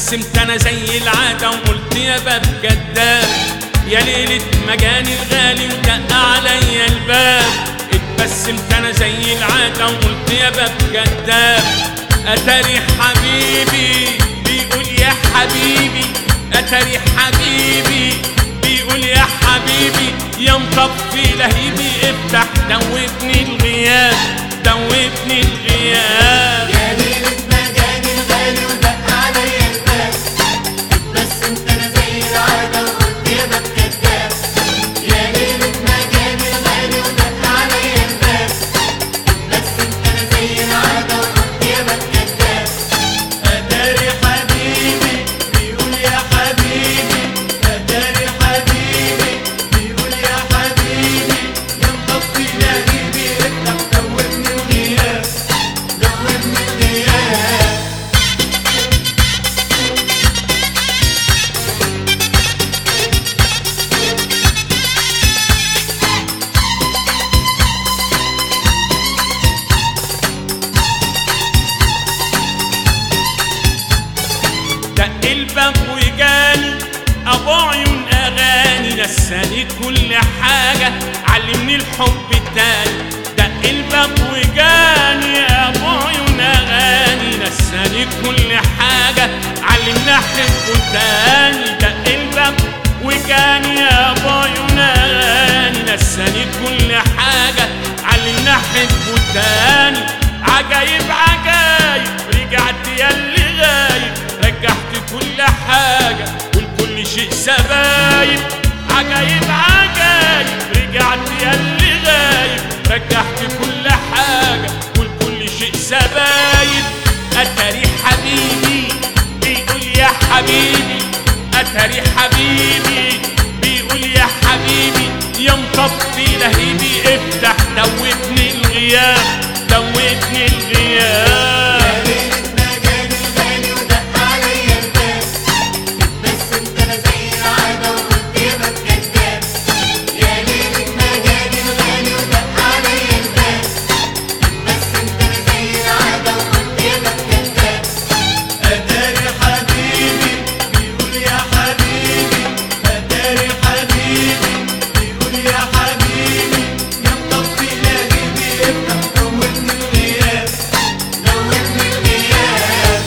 اتبسمت انا زي العادة وقلت يا باب كداب يا ليلة مجاني الغالي ودق عليا الباب اتبسمت انا زي العادة وقلت يا باب كداب اتاري حبيبي بيقول يا حبيبي اتاري حبيبي بيقول يا حبيبي يا مطفي لهيبي افتح دوبني الغياب دوبني الغياب يا ليلة مجاني الغالي ودق عليا الباب اتبسمت انا زي العادة وقلت يا باب كداب يا ليلة مجاني الغالي ودق عليا الباب اتبسمت انا زي العادة وقلت يا باب كداب اتاري حبيبي بيقول يا حبيبي اتاري حبيبي بيقول يا حبيبي يا مطفي لهيبي افتح دوبني الغياب دوبني الغياب دق الباب وجاني ابو عيون اغاني نساني كل حاجه علمني الحب التاني دق الباب وجاني ابو عيون اغاني نساني كل حاجه علمني احبه تاني دق الباب وجاني ابو عيون اغاني نساني كل حاجه علمني احبه تاني عجايب عجايب رجعت يا اللي غايب رجعت كل حاجة والكل شيء سبايب عجايب عجايب رجعت يا اللي غايب رجعت كل حاجة والكل شيء سبايب أتاري حبيبي بيقول يا حبيبي أتاري حبيبي بيقول يا حبيبي يا مطفي لهيبي افتح دوبني الغياب دوبني الغياب يا ليلة مجاني الغالي ودق عليا الباب اتبسمت انا زي العادة وقلت يا باب كداب يا ليلة مجاني الغالي ودق عليا الباب اتبسمت انا زي العادة وقلت يا باب كداب اتاري حبيبي بيقول يا حبيبي اتاري حبيبي بيقول يا حبيبي يا مطفي لهيبي افتح دوبني الغياب دوبني الغياب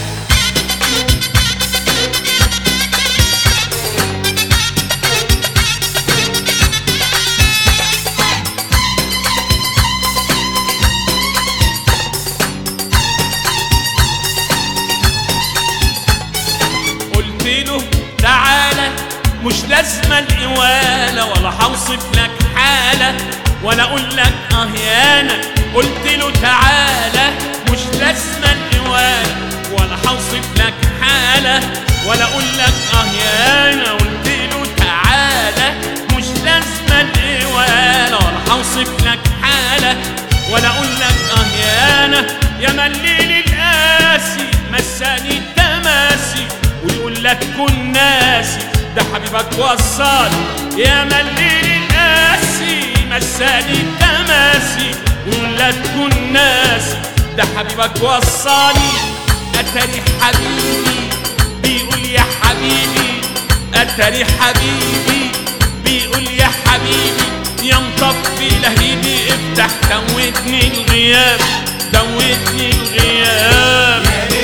قلت له تعالى مش لازمة الإوالة ولا هوصف لك حالة ولا أقول لك أهيانة قلت له تعالى مش لازمة الإوالة ولا هوصف لك حالة ولا أقول لك أهيانة قلت له تعالى مش لازمة الإوالة ولا هوصف لك حالة ولا أقول لك أهيانة يا مليل القاسي مساني التماسي ويقول لك كن ناسي ده حبيبك وصل يا مليل القاسي مساني التماسي ويقول لك كن ناسي ده حبيبك وصلي اتاري حبيبي بيقول يا حبيبي اتاري حبيبي بيقول يا حبيبي يا مطفي لهيبي افتح دوتني الغياب دوتني الغياب يا